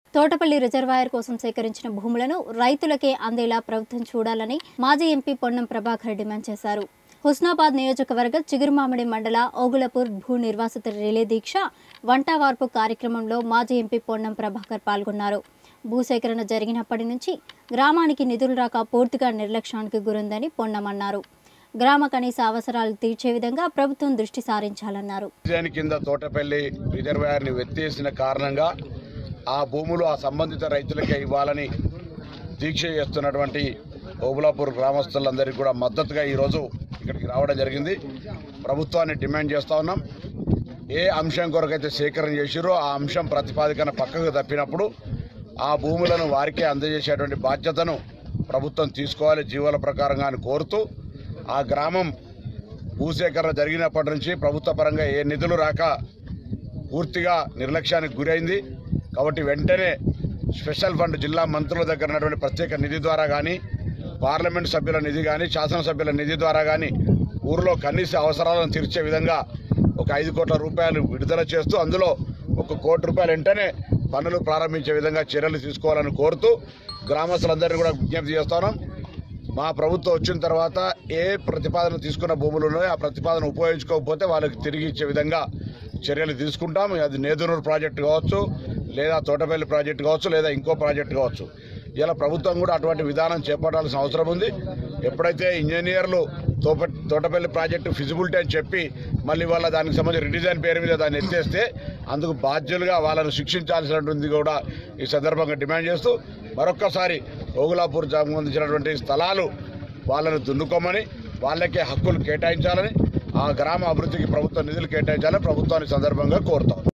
Thotapalli reservoir కోసం సేకరించిన భూములను రైతులకే అందేలా ప్రభుత్వం చూడాలని మాజీ ఎంపీ పొన్నం ప్రభాకర్ డిమాండ్ చేశారు హుస్నాబాద్ నియోజకవర్గ చిగురుమామిడి మండల ఓగులపూర్ భూ నిర్వాసిత రిలే దీక్ష వంటవార్పు కార్యక్రమంలో మాజీ ఎంపీ పొన్నం ప్రభాకర్ పాల్గొన్నారు భూసేకరణ జరిగినప్పటి నుంచి గ్రామానికి నిధులు రాక పూర్తిగా నిర్లక్ష్యానికి గురిందని పొన్నం అన్నారు గ్రామ కనీస అవసరాలు తీర్చే విధంగా ప్రభుత్వం దృష్టి సారించాలన్నారు డిజైన్ కింద తోటపల్లి రిజర్వాయర్ ని ఎత్తేసిన కారణంగా ఆ భూములు ఆ సంబంధిత రైతులకే ఇవ్వాలని దీక్ష చేస్తున్నటువంటి ఓబులాపూర్ గ్రామస్తులందరికీ కూడా మద్దతుగా ఈరోజు ఇక్కడికి రావడం జరిగింది ప్రభుత్వాన్ని డిమాండ్ చేస్తా ఉన్నాం ఏ అంశం కొరకైతే సేకరణ చేసిరో ఆ అంశం ప్రతిపాదికన పక్కకు తప్పినప్పుడు ఆ భూములను వారికే అందజేసేటువంటి బాధ్యతను ప్రభుత్వం తీసుకోవాలి జీవోల ప్రకారంగా అని కోరుతూ ఆ గ్రామం భూసేకరణ జరిగినప్పటి నుంచి ప్రభుత్వ పరంగా ఏ నిధులు రాక పూర్తిగా నిర్లక్ష్యానికి గురైంది కాబట్టి వెంటనే స్పెషల్ ఫండ్ జిల్లా మంత్రుల దగ్గర ఉన్నటువంటి ప్రత్యేక నిధి ద్వారా కానీ పార్లమెంట్ సభ్యుల నిధి కానీ శాసనసభ్యుల నిధి ద్వారా కానీ ఊరిలో కనీస అవసరాలను తీర్చే విధంగా ఒక ఐదు కోట్ల రూపాయలు విడుదల చేస్తూ అందులో ఒక కోటి రూపాయలు వెంటనే పనులు ప్రారంభించే విధంగా చర్యలు తీసుకోవాలని కోరుతూ గ్రామస్తులందరినీ కూడా విజ్ఞప్తి చేస్తున్నాం మా ప్రభుత్వం వచ్చిన తర్వాత ఏ ప్రతిపాదన తీసుకున్న భూములు ఉన్నాయో ఆ ప్రతిపాదన ఉపయోగించుకోకపోతే వాళ్ళకి తిరిగి ఇచ్చే విధంగా చర్యలు తీసుకుంటాం అది నేదునూరు ప్రాజెక్టు కావచ్చు లేదా తోటపల్లి ప్రాజెక్టు కావచ్చు లేదా ఇంకో ప్రాజెక్టు కావచ్చు ఇలా ప్రభుత్వం కూడా అటువంటి విధానం చేపట్టాల్సిన అవసరం ఉంది ఎప్పుడైతే ఇంజనీర్లు తోప తోటపల్లి ప్రాజెక్టు ఫిజిబిలిటీ అని చెప్పి మళ్ళీ వాళ్ళ దానికి సంబంధించి రిడిజైన్ పేరు మీద దాన్ని ఎత్తేస్తే అందుకు బాధ్యులుగా వాళ్ళను శిక్షించాల్సినటువంటి కూడా ఈ సందర్భంగా డిమాండ్ చేస్తూ మరొక్కసారి ఓగులాపూర్ సంబంధించినటువంటి స్థలాలు వాళ్ళను దున్నుకోమని వాళ్ళకే హక్కులు కేటాయించాలని ఆ గ్రామ అభివృద్ధికి ప్రభుత్వం నిధులు కేటాయించాలని ప్రభుత్వాన్ని సందర్భంగా కోరుతాం